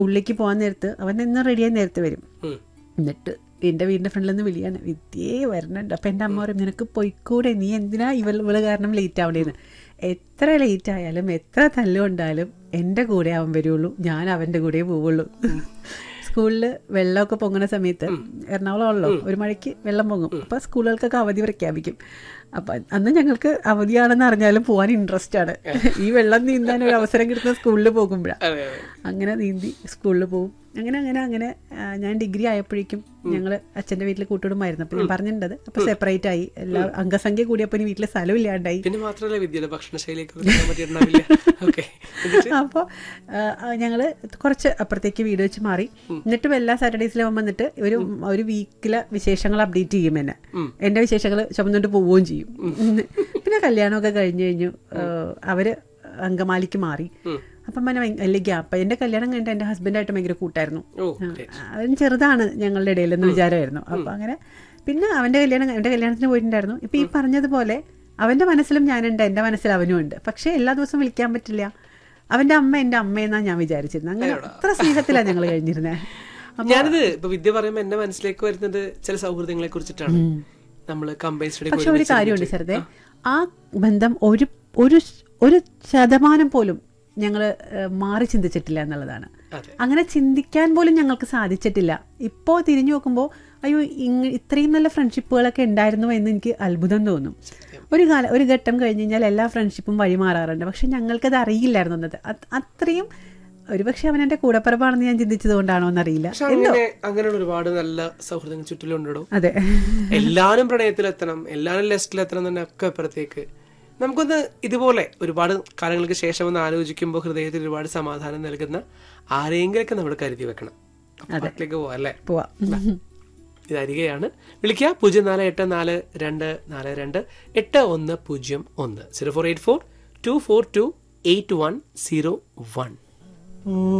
ഉള്ളിലേക്ക് പോകാൻ നേരത്ത് അവൻ നിന്ന് റെഡിയായി നേരത്തെ വരും ഉം. എന്നിട്ട് എൻ്റെ വീടിൻ്റെ ഫ്രണ്ടിൽ നിന്ന് വിളിയാണ് വിദ്യേ വരണുണ്ട് അപ്പം എൻ്റെ അമ്മ പറയും നിനക്ക് പൊയ്ക്കൂടെ നീ എന്തിനാ ഇവൾ ഇവള് കാരണം ലേറ്റ് ആവണേന്ന് എത്ര ലേറ്റ് ആയാലും എത്ര തല്ലുകൊണ്ടാലും എൻ്റെ കൂടെ അവൻ വരുള്ളൂ ഞാൻ അവൻ്റെ കൂടെ പോവുള്ളൂ സ്കൂളിൽ വെള്ളമൊക്കെ പൊങ്ങുന്ന സമയത്ത് എറണാകുളമാണല്ലോ ഒരു മഴയ്ക്ക് വെള്ളം പൊങ്ങും അപ്പോൾ സ്കൂളുകൾക്കൊക്കെ അവധി പ്രഖ്യാപിക്കും അപ്പം അന്ന് ഞങ്ങൾക്ക് അവധിയാണെന്ന് അറിഞ്ഞാലും പോകാൻ ഇൻട്രസ്റ്റ് ആണ് ഈ വെള്ളം നീന്താൻ ഒരു അവസരം കിട്ടുന്ന സ്കൂളിൽ പോകുമ്പോഴാണ് അതെ അതെ അങ്ങനെ നീന്തി സ്കൂളിൽ പോകും അങ്ങനെ അങ്ങനെ അങ്ങനെ ആ, ഞാൻ ഡിഗ്രി ആയപ്പോഴേക്കും ഞങ്ങൾ അച്ഛൻ്റെ വീട്ടിൽ കൂട്ടുകുടുംബമായിരുന്നു അപ്പം ഞാൻ പറഞ്ഞിട്ടുണ്ടത് അപ്പം സെപ്പറേറ്റ് ആയി എല്ലാ അംഗസംഖ്യ കൂടിയപ്പോൾ ഇനി വീട്ടിൽ സ്ഥലം ഇല്ലാണ്ടായി പിന്നെ മാത്രമല്ല വിദ്യയുടെ ഭക്ഷണശൈലിയൊക്കെ പറയാൻ പറ്റിയിട്ടുണ്ടാവില്ല ഓക്കെ അപ്പോൾ ഞങ്ങൾ കുറച്ച് അപ്പുറത്തേക്ക് വീട് വെച്ച് മാറി എന്നിട്ടും എല്ലാ സാറ്റർഡേസിലും അവൻ വന്നിട്ട് ഒരു ഒരു വീക്കിലെ വിശേഷങ്ങൾ അപ്ഡേറ്റ് ചെയ്യും എന്നെ എൻ്റെ വിശേഷങ്ങൾ ചുമന്നുകൊണ്ട് പോവുകയും ചെയ്യും പിന്നെ കല്യാണമൊക്കെ കഴിഞ്ഞ് കഴിഞ്ഞു ആ, അവര് അങ്കമാലിക്ക് മാറി അപ്പം പിന്നെ ഭയങ്കര വലിയ ഗ്യാപ്പ് എൻ്റെ കല്യാണം കഴിഞ്ഞിട്ട് എൻ്റെ ഹസ്ബൻഡായിട്ട് ഭയങ്കര കൂട്ടായിരുന്നു ഓ ആ, അവൻ ചെറുതാണ് ഞങ്ങളുടെ ഇടയിൽ എന്ന് വിചാരമായിരുന്നു അപ്പം അങ്ങനെ പിന്നെ അവൻ്റെ കല്യാണം എൻ്റെ കല്യാണത്തിന് പോയിട്ടുണ്ടായിരുന്നു ഇപ്പം ഈ പറഞ്ഞതുപോലെ അവൻ്റെ മനസ്സിലും ഞാനുണ്ട് എൻ്റെ മനസ്സിൽ അവനും ഉണ്ട് പക്ഷേ എല്ലാ ദിവസവും വിളിക്കാൻ പറ്റില്ല അവൻ്റെ അമ്മ എൻ്റെ അമ്മയെന്നാണ് ഞാൻ വിചാരിച്ചിരുന്നത് അങ്ങനെ അത്ര സ്നേഹത്തിലാണ് ഞങ്ങൾ കഴിഞ്ഞിരുന്നത് ഞാനിത് ഇപ്പൊ വിദ്യ പറയുമ്പോ എന്റെ മനസ്സിലേക്ക് വരുന്നത് ചില സൗഹൃദങ്ങളെ കുറിച്ചിട്ടാണ് നമ്മള് കമ്പൈൻ സ്റ്റഡി പക്ഷെ ഒരു കാര്യമുണ്ട് ശരത്തെ ആ ബന്ധം ഒരു ഒരു ഒരു ശതമാനം പോലും ഞങ്ങൾ മാറി ചിന്തിച്ചിട്ടില്ല എന്നുള്ളതാണ് അതെ അങ്ങനെ ചിന്തിക്കാൻ പോലും ഞങ്ങൾക്ക് സാധിച്ചിട്ടില്ല ഇപ്പോൾ തിരിഞ്ഞു നോക്കുമ്പോൾ അയ്യോ ഇങ്ങ ഇത്രയും നല്ല ഫ്രണ്ട്ഷിപ്പുകളൊക്കെ ഉണ്ടായിരുന്നു എന്ന് എനിക്ക് അത്ഭുതം തോന്നും ഒരു കാലം ഒരു ഘട്ടം കഴിഞ്ഞ് കഴിഞ്ഞാൽ എല്ലാ ഫ്രണ്ട്ഷിപ്പും വഴിമാറാറുണ്ട് പക്ഷെ ഞങ്ങൾക്കത് അറിയില്ലായിരുന്നു എന്നത് അത് അത്രയും ഒരുപക്ഷെ അവൻ എൻ്റെ കൂടപ്പിറപ്പാണെന്ന് ഞാൻ ചിന്തിച്ചത് കൊണ്ടാണോ എന്നറിയില്ല പക്ഷെ അങ്ങനെ അങ്ങനെയുള്ള ഒരുപാട് നല്ല സൗഹൃദങ്ങൾ ചുറ്റിലുണ്ടോ അതെ എല്ലാവരും പ്രണയത്തിലെത്തണം എല്ലാവരും ലെസ്റ്റിലെത്തണം തന്നെ ഒക്കെ അപ്പുറത്തേക്ക് നമുക്കൊന്ന് ഇതുപോലെ ഒരുപാട് കാലങ്ങൾക്ക് ശേഷം ഒന്ന് ആലോചിക്കുമ്പോൾ ഹൃദയത്തിൽ ഒരുപാട് സമാധാനം നൽകുന്ന ആരെങ്കിലൊക്കെ നമ്മൾ കരുതി വെക്കണം അപ്പൊ പാട്ടിലേക്ക് പോവാം അല്ലേ പോവാം ഇത് അരികെയാണ് വിളിക്കുക പൂജ്യം നാല് എട്ട് നാല് രണ്ട് നാല് രണ്ട് എട്ട് ഒന്ന് പൂജ്യം ഒന്ന് zero four eight four two four two eight one zero one